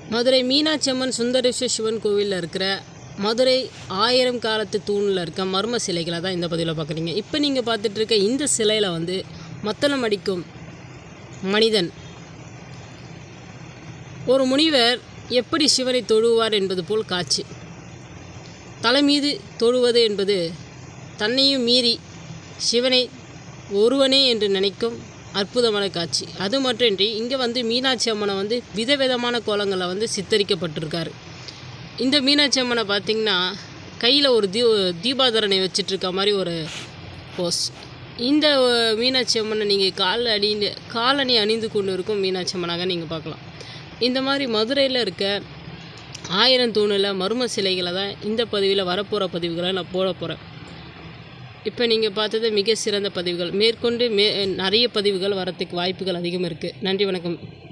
மதுரை மீனாட்சி அம்மன் சுந்தரேஸ்வர சிவன் கோவிலில் இருக்கிற மதுரை ஆயிரம் காலத்து தூணில் இருக்க மர்ம சிலைகளை தான் இந்த பதிவில் பார்க்குறீங்க இப்போ நீங்கள் பார்த்துட்டு இருக்க இந்த சிலையில் வந்து மத்தளம் அடிக்கும் மனிதன் ஒரு முனிவர் எப்படி சிவனை தொழுவார் என்பது போல் காட்சி தலை மீது தொழுவது என்பது தன்னையும் மீறி சிவனை ஒருவனே என்று நினைக்கும் அற்புதமான காட்சி அது மட்டுமின்றி இங்கே வந்து மீனாட்சி அம்மனை வந்து விதவிதமான கோலங்களில் வந்து சித்தரிக்கப்பட்டிருக்காரு இந்த மீனாட்சி அம்மனை பார்த்திங்கன்னா கையில் ஒரு தீ தீபாதரனை வச்சிட்ருக்க மாதிரி ஒரு போஸ் இந்த அஹ், மீனாட்சி அம்மனை நீங்கள் கால் அணிந்து காலணி அணிந்து கொண்டு இருக்கும் மீனாட்சி அம்மனாக நீங்கள் பார்க்கலாம் இந்த மாதிரி மதுரையில் இருக்க ஆயிரம் தூணில் மர்ம சிலைகளை தான் இந்த பதிவில் வரப்போகிற பதிவுகளை நான் போட போகிறேன் இப்போ நீங்கள் பார்த்தது மிக சிறந்த பதிவுகள் மேற்கொண்டு மே நிறைய பதிவுகள் வரத்துக்கு வாய்ப்புகள் அதிகம் இருக்குது நன்றி வணக்கம்